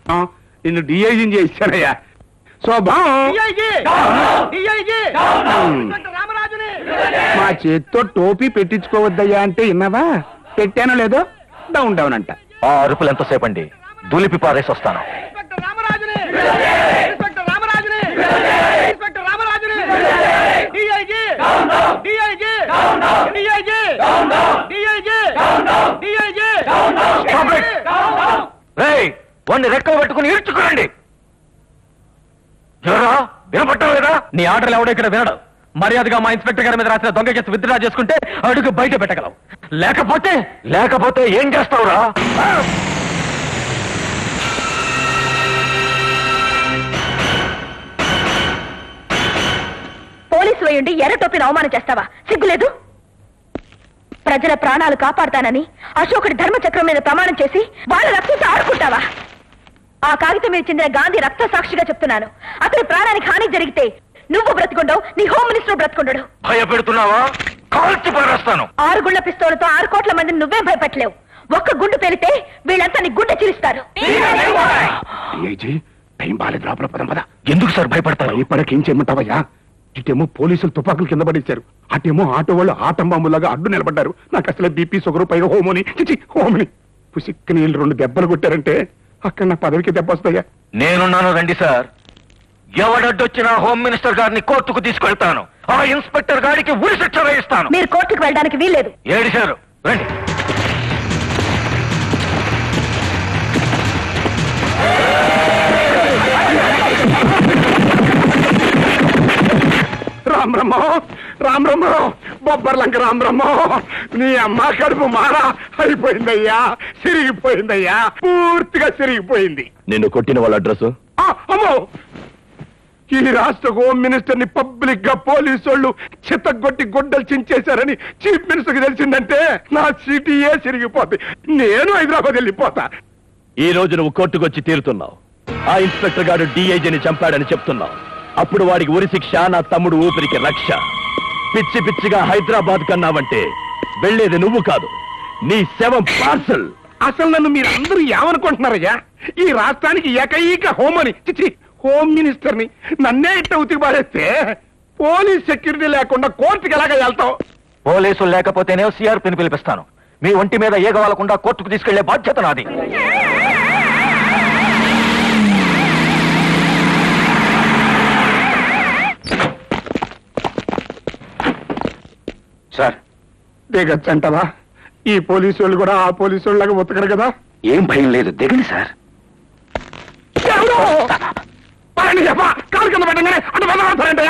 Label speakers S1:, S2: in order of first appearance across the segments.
S1: నిన్ను డిఐజీని చేశానయ్యా శోభం మా చేత్తో టోపీ పెట్టించుకోవద్దయ్యా అంటే విన్నావా పెట్టానో లేదో డౌన్ డౌన్ అంట
S2: ఆ అరుపులు ఎంతసేపు అండి దులిపి పారేసి వస్తాను Stop it! రేయ్, వాణ్ణి రెక్కలు పట్టుకుని ఈడ్చుకురండి ఎవరా వినపట్టం లేదా నీ ఆర్డర్లు ఎవడో ఇక్కడ వినడు మర్యాదగా మా ఇన్స్పెక్టర్ గారి మీద రాసిన దొంగ కేసు విత్డ్రా చేసుకుంటే అడుగు బయట పెట్టగలవు లేకపోతే లేకపోతే ఏం చేస్తావురా
S3: పోలీసు వేయుండి ఎర్ర టోపీని అవమానం చేస్తావా సిగ్గులేదు ప్రజల ప్రాణాలు కాపాడతానని అశోకుడి ధర్మచక్రం మీద ప్రమాణం చేసి వాళ్ళ రక్తంతో ఆడుకుంటావా ఆ కాగితం మీద చెందిన గాంధీ రక్త సాక్షిగా చెప్తున్నాను అతని ప్రాణానికి హాని జరిగితే నువ్వు బ్రతుకుండవు నీ హోమ్ మినిస్టర్ బ్రతుకుండడు
S2: భయపెడుతున్నావా కాల్చి పారేస్తాను
S3: ఆరు గుళ్ళ పిస్తోలతో ఆరు కోట్ల మందిని నువ్వే భయపెట్టలేవు ఒక్క గుండు పేలితే వీళ్ళంతా నీ గుండె చిరుస్తారు
S1: డిఐజీ టైం బాగాలేదు లోపల పదం పద
S2: ఎందుకు సార్ భయపడతారు
S1: భయపడక ఏం చేయమంటావయ్యా ఇటేమో పోలీసులు తుపాకులు కింద పడేశారు అటేమో ఆటో వాళ్ళు ఆటం బాంబులాగా అడ్డు నిలబడ్డారు నాకు అసలే బీపీ షుగర్ పైగా హోమోని చిచి హోమని పుసిక్కి నీళ్ళు రెండు దెబ్బలు కొట్టారంటే అక్కడ నా పదవికి దెబ్బ వస్తాయా
S2: నేనున్నాను రండి సార్ ఎవడడ్డొచ్చినా హోమ్ మినిస్టర్ గారిని కోర్టుకు తీసుకెళ్తాను ఆ ఇన్స్పెక్టర్ గారికి ఉరి శిక్ష వేయిస్తాను
S3: మీరు కోర్టుకు వెళ్ళడానికి వీల్లేదు
S2: ఏడిశారు రండి
S1: రామ్ రమ్మో రామ్ రమ్మో బొబ్బర్లంక రామ్ రమ్మో నీ అమ్మ కడుపు మారా అయిపోయిందయ్యా సిరిగిపోయిందయ్యా పూర్తిగా సిరిగిపోయింది
S2: నిన్ను కొట్టిన వాళ్ళ అడ్రస్
S1: ఆ, అమ్మో ఈ రాష్ట్ర హోమ్ మినిస్టర్ ని పబ్లిక్ గా పోలీసు వాళ్ళు చిత్తగొట్టి గుడ్డలు చించేశారని చీఫ్ మినిస్టర్ కి తెలిసిందంటే నా సిటీయే సిరిగిపోతుంది నేను హైదరాబాద్ వెళ్ళిపోతా
S2: ఈ రోజు నువ్వు కోర్టుకు వచ్చి తీరుతున్నావు ఆ ఇన్స్పెక్టర్ గారు డిఐజీని చంపాడని చెప్తున్నావు అప్పుడు వాడికి ఉరి శిక్ష నా తమ్ముడు ఊపిరికి రక్ష పిచ్చి పిచ్చిగా హైదరాబాద్ కన్నావంటే వెళ్ళేది నువ్వు కాదు నీ శవం పార్సల్
S1: అసలు నన్ను మీరు అందరూ ఏమనుకుంటున్నారయ్యా ఈ రాష్ట్రానికి ఏకైక హోమ్ అని చిచి హోమ్ మినిస్టర్ ని నన్నే ఇట్ట ఉతికి పారేస్తే పోలీస్ సెక్యూరిటీ లేకుండా కోర్టుకి ఎలాగ వెళ్తావు
S2: పోలీసులు లేకపోతేనే సిఆర్పిని పిలిపిస్తాను మీ ఒంటి మీద ఏగవాలకుండా కోర్టుకు తీసుకెళ్లే బాధ్యత నాది
S1: సార్ దిగచ్చంటవా ఈ పోలీసు వాళ్ళు కూడా ఆ పోలీసు వాళ్ళగా ఉతకరు కదా
S2: ఏం భయం లేదు దిగండి సార్
S1: ఎవరు? పదండి చెప్పా కాలు కింద పెట్టగానే అటు పదవుతారంటయ్యా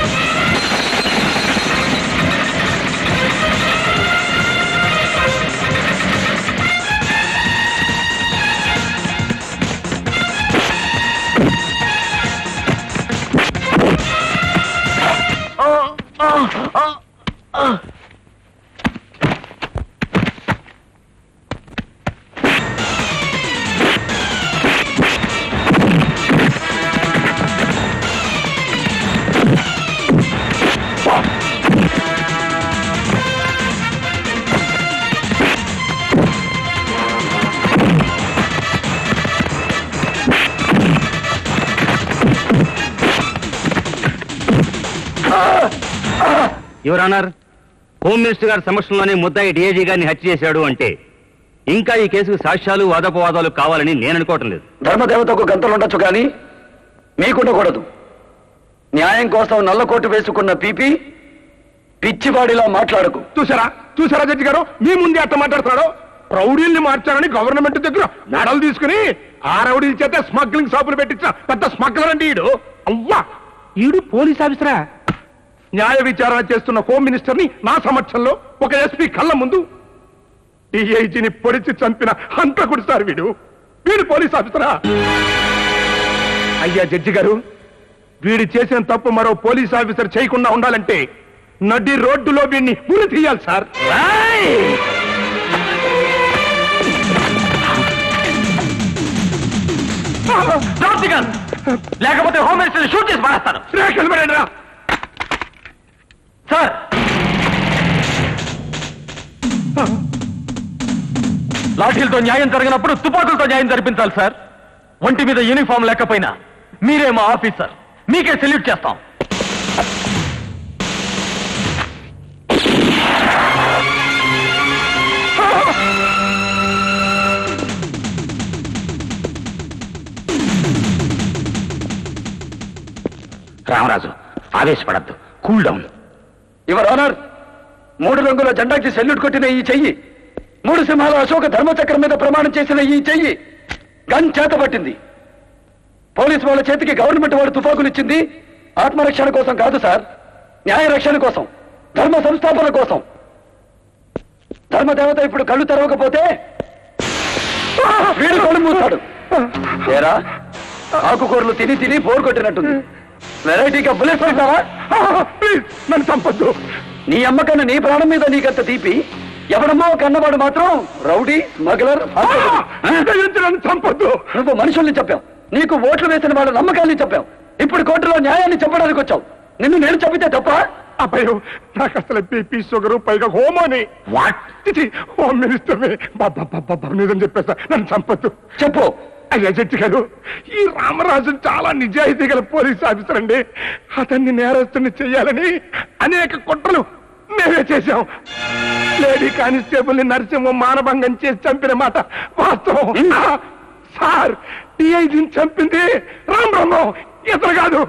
S4: యువర్ ఆనర్ హోమ్ మినిస్టర్ గారి సమక్షంలోనే ముద్దాయి డిఐజీ గారిని హత్య చేశాడు అంటే ఇంకా ఈ కేసుకు సాక్ష్యాలు వాదోపవాదాలు కావాలని నేను అనుకోవటం లేదు
S5: ధర్మదేవతకు గంతలు ఉండొచ్చు కానీ మీకుండకూడదు న్యాయం కోసం నల్ల కోటు వేసుకున్న పీపీ పిచ్చివాడిలా మాట్లాడకు
S1: చూసారా చూసారా జడ్జి గారు మీ ముందే అట్ట మాట్లాడుతున్నాడు రౌడీల్ని మార్చారని గవర్నమెంట్ దగ్గర మెడలు తీసుకుని ఆ రౌడీల చేత స్మగ్లింగ్ షాపులు పెట్టించిన పెద్ద స్మగ్లర్ అండి ఈడు అవ్వా ఈడు పోలీస్ ఆఫీసరా న్యాయ విచారణ చేస్తున్న హోమ్ మినిస్టర్ ని నా సమక్షంలో ఒక ఎస్పీ కళ్ళ ముందు డిఐజీని పొడిచి చంపిన హంతకుడు సార్ వీడు వీడు పోలీస్ ఆఫీసరా అయ్యా జడ్జి గారు వీడు చేసిన తప్పు మరో పోలీస్ ఆఫీసర్ చేయకుండా ఉండాలంటే నడి రోడ్డులో వీడిని ఉరి తీయాలి సార్
S2: లేకపోతే హోమ్ మినిస్టర్ షూట్ చేసి మారేస్తాను
S1: రేఖలు పడండి రా.
S2: సార్ లాఠీలతో న్యాయం జరిగినప్పుడు తుపాకులతో న్యాయం జరిపించాలి సార్ ఒంటి మీద యూనిఫామ్ లేకపోయినా మీరే మా ఆఫీసర్ మీకే సెల్యూట్ చేస్తాం
S4: రామరాజు ఆవేశపడద్దు కూల్ డౌన్
S5: యువర్ ఆనర్ మూడు రంగుల జెండాకి సెల్యూట్ కొట్టిన ఈ చెయ్యి మూడు సింహాల అశోక ధర్మచక్రం మీద ప్రమాణం చేసిన ఈ చెయ్యి గన్ చేతపట్టింది పోలీసు వాళ్ళ చేతికి గవర్నమెంట్ వాడు తుపాకులు ఇచ్చింది ఆత్మరక్షణ కోసం కాదు సార్ న్యాయ రక్షణ కోసం ధర్మ సంస్థాపన కోసం ధర్మదేవత ఇప్పుడు కళ్ళు తెరవకపోతే వీడు కళ్ళు మూస్తాడు ఏరా ఆకుకూరలు తిని తిని బోర్ కొట్టినట్టుంది వెరైటీగా బుల్లెట్ పడతావా
S1: ప్లీజ్ నన్ను చంపొద్దు
S5: నీ అమ్మకన్న నీ ప్రాణం మీద నీకంత తీపి ఎవడమ్మో కన్నవాడు మాత్రం రౌడీ స్మగ్లర్
S1: దయచేసి నన్ను చంపొద్దు
S5: నువ్వు మనుషుల్ని చెప్పావు నీకు ఓట్లు వేసిన వాళ్ళ నమ్మకాల్ని చెప్పావు ఇప్పుడు కోర్టులో న్యాయాన్ని చెప్పడానికి వచ్చావు నిన్ను నేను చెప్పితే తప్ప
S1: అబ్బాయి నాకు అసలు బీపీ షుగర్ పైగా హోమోని
S2: వాట్
S1: చిచి, హోమ్ మినిస్టర్ నిజం చెప్పేస్తా నన్ను చంపొద్దు
S5: చెప్పు
S1: అయ్యా జడ్జి గారు ఈ రామరాజు చాలా నిజాయితీ గల పోలీస్ ఆఫీసర్ అండి అతన్ని నేరస్తుని చెయ్యాలని అనేక కుట్రలు మేమే చేశాం లేడీ కానిస్టేబుల్ ని నరసింహం మానభంగం చేసి చంపిన మాట వాస్తవం ఆ, సార్ డిఐజీని చంపింది రామ్ బ్రహ్మం ఇతను కాదు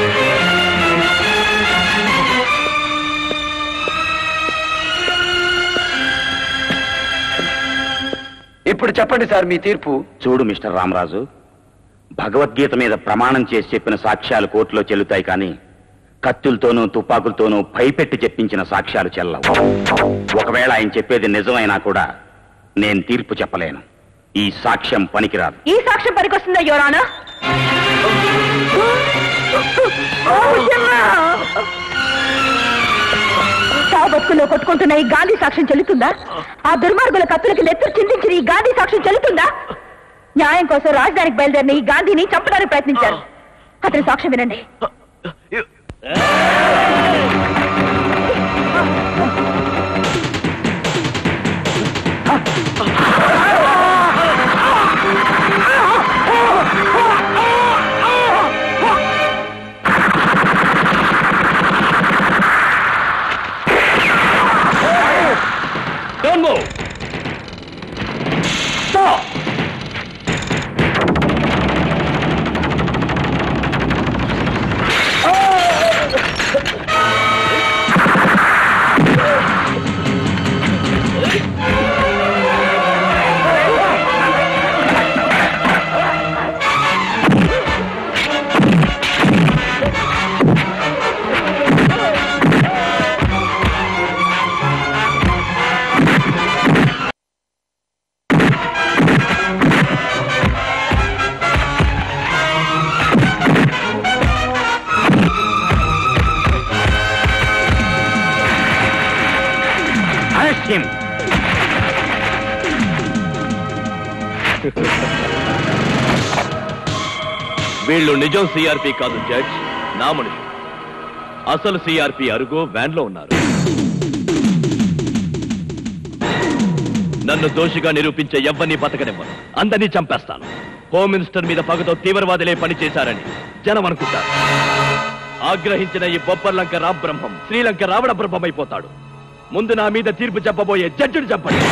S5: ఇప్పుడు చెప్పండి సార్ మీ తీర్పు
S4: చూడు మిస్టర్ రామరాజు భగవద్గీత మీద ప్రమాణం చేసి చెప్పిన సాక్ష్యాలు కోర్టులో చెల్లుతాయి కానీ కత్తులతోనూ తుపాకులతోనూ భయపెట్టి చెప్పించిన సాక్ష్యాలు చెల్లవు ఒకవేళ ఆయన చెప్పేది నిజమైనా కూడా నేను తీర్పు చెప్పలేను ఈ సాక్ష్యం పనికిరాదు
S3: ఈ సాక్ష్యం పనికొస్తుందా యోరానా బతుకుల్లో కొట్టుకుంటున్న ఈ గాంధీ సాక్ష్యం చెల్లుతుందా ఆ దుర్మార్గుల కత్తులకి నెత్తురు చిందించిన ఈ గాంధీ సాక్ష్యం చెల్లుతుందా న్యాయం కోసం రాజధానికి బయలుదేరిన ఈ గాంధీని చంపడానికి ప్రయత్నించారు అతని సాక్ష్యం వినండి
S2: Don't move. Stop.
S4: Arrest him.
S2: వీళ్ళు నిజం సిఆర్పి కాదు జడ్జ్ నా మనుషులు అసలు సిఆర్పి అరుగో వ్యాన్ లో ఉన్నారు నన్ను దోషిగా నిరూపించే ఎవ్వరిని బతకనివ్వను అందరినీ చంపేస్తాను హోమ్ మినిస్టర్ మీద పగతో తీవ్రవాదులే పనిచేశారని జనం అనుకుంటారు ఆగ్రహించిన ఈ బొబ్బర్లంక రాబ్రహ్మం శ్రీలంక రావణ బ్రహ్మమైపోతాడు ముందు నా మీద తీర్పు చెప్పబోయే జడ్జిని చెప్పండి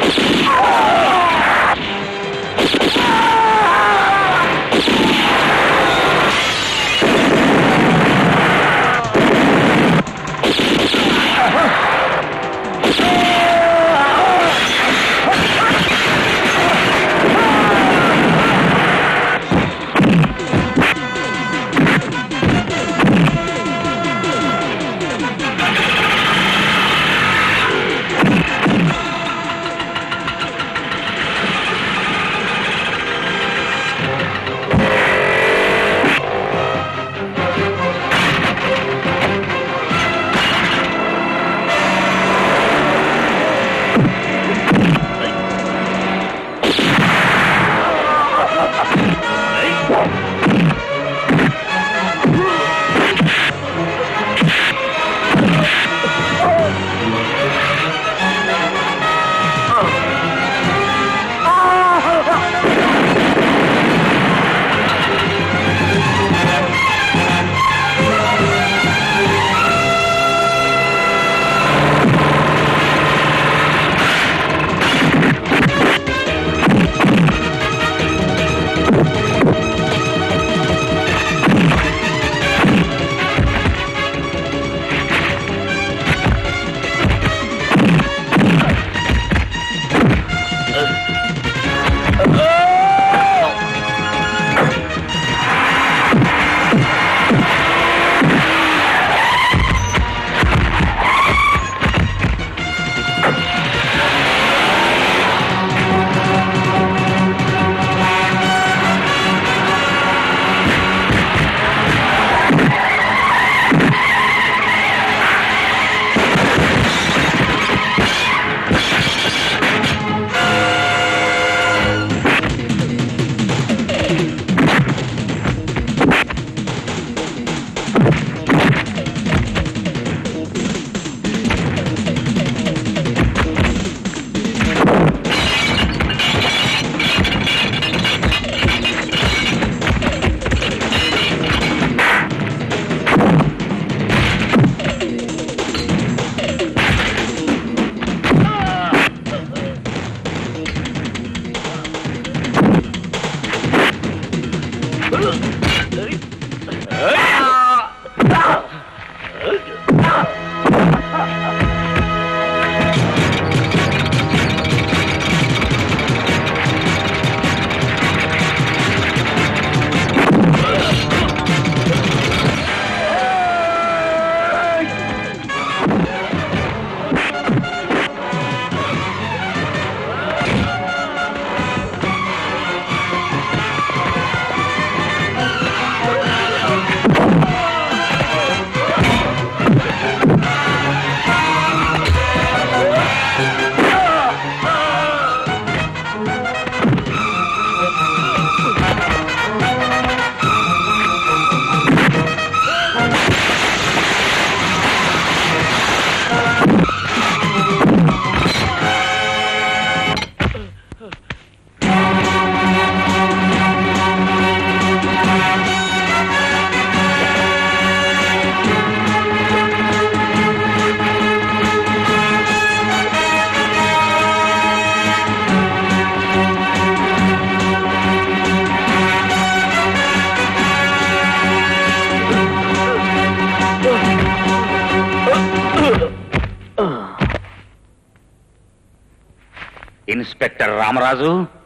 S4: ఇన్స్పెక్టర్ రామరాజు